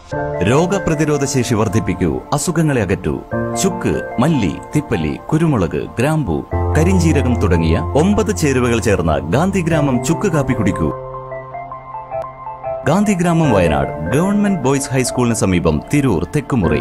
രോഗപ്രതിരോധ ശേഷി വർദ്ധിപ്പിക്കൂ അസുഖങ്ങളെ അകറ്റൂ ചുക്ക് മല്ലി തിപ്പല്ലി കുരുമുളക് ഗ്രാമ്പു കരിഞ്ചീരകം തുടങ്ങിയ ഒമ്പത് ചേരുവകൾ ചേർന്ന ഗാന്ധിഗ്രാമം ചുക്ക് കാപ്പി കുടിക്കൂ ഗാന്ധിഗ്രാമം വയനാട് ഗവൺമെന്റ് ബോയ്സ് ഹൈസ്കൂളിന് സമീപം തിരൂർ തെക്കുമുറി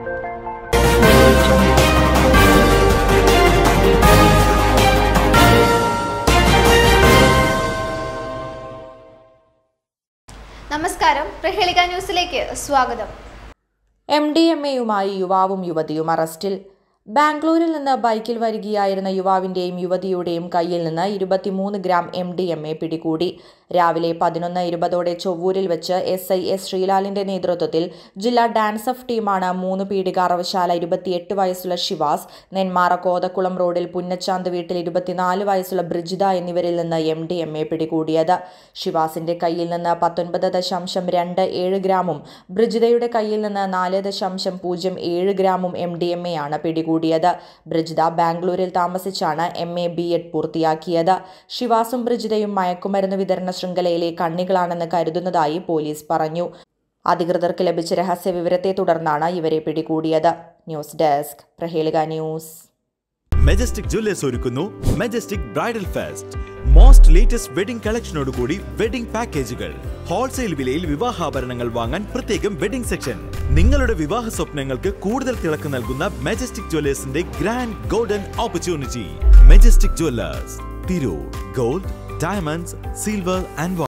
നമസ്കാരം പ്രഹേളിക ന്യൂസിലേക്ക് സ്വാഗതം എം ഡി എം എയുമായി യുവാവും യുവതിയും അറസ്റ്റിൽ ബാംഗ്ലൂരിൽ നിന്ന് ബൈക്കിൽ വരികയായിരുന്ന യുവാവിന്റെയും യുവതിയുടെയും കയ്യിൽ നിന്ന് ഇരുപത്തിമൂന്ന് gram M D M A പിടികൂടി രാവിലെ പതിനൊന്ന് ഇരുപതോടെ ചൊവ്വൂരിൽ വെച്ച് എസ് ഐ എസ് ശ്രീലാലിന്റെ നേതൃത്വത്തിൽ ജില്ലാ ഡാൻസ് ഓഫ് ടീമാണ് മൂന്ന് പീടിക അറവശാല ഇരുപത്തിയെട്ട് വയസ്സുള്ള ശിവാസ് നെന്മാറ കോതക്കുളം റോഡിൽ പുന്നച്ചാന്ത് വീട്ടിൽ ഇരുപത്തിനാല് വയസ്സുള്ള ബ്രിജിത എന്നിവരിൽ നിന്ന് എം ഡി എം എ പിടികൂടിയത് ഷിവാസിന്റെ കയ്യിൽ നിന്ന് പത്തൊൻപത് ദശാംശം രണ്ട് ഏഴ് ഗ്രാമും ബ്രിജിതയുടെ കയ്യിൽ നിന്ന് നാല് ദശാംശം പൂജ്യം ഏഴ് ഗ്രാമും എം ഡി എം എ ആണ് പിടികൂടിയത് ബ്രിജിത ബാംഗ്ലൂരിൽ താമസിച്ചാണ് എം എ ബി എഡ് പൂർത്തിയാക്കിയത് ഷിവാസും ബ്രിജിതയും മയക്കുമരുന്ന് വിതരണ ശൃംഖലയിലെ കണ്ണികളാണെന്ന് കരുതുന്നതായി പോലീസ് പറഞ്ഞു അധികൃതർക്ക് ലഭിച്ച രഹസ്യ വിവരത്തെ തുടർന്നാണ് ഇവരെ പിടികൂടിയത് ന്യൂസ് ഡെസ്ക് പ്രഹേളിക ന്യൂസ് മെജസ്റ്റിക് ജ്വല്ലേഴ്സ് ഒരുക്കുന്നു Majestic bridal fest most latest wedding കളക്ഷനോടുകൂടി വെഡിംഗ് പാക്കേജുകൾ ഹോൾസെയിൽ വിലയിൽ വിവാഹാഭരണങ്ങൾ വാങ്ങാൻ പ്രത്യേകം വെഡിംഗ് സെക്ഷൻ നിങ്ങളുടെ വിവാഹ സ്വപ്നങ്ങൾക്ക് കൂടുതൽ തിളക്കം നൽകുന്ന മെജസ്റ്റിക് ജ്വല്ലേഴ്സിന്റെ grand golden opportunity Majestic Jewellers Tirur gold diamonds silver and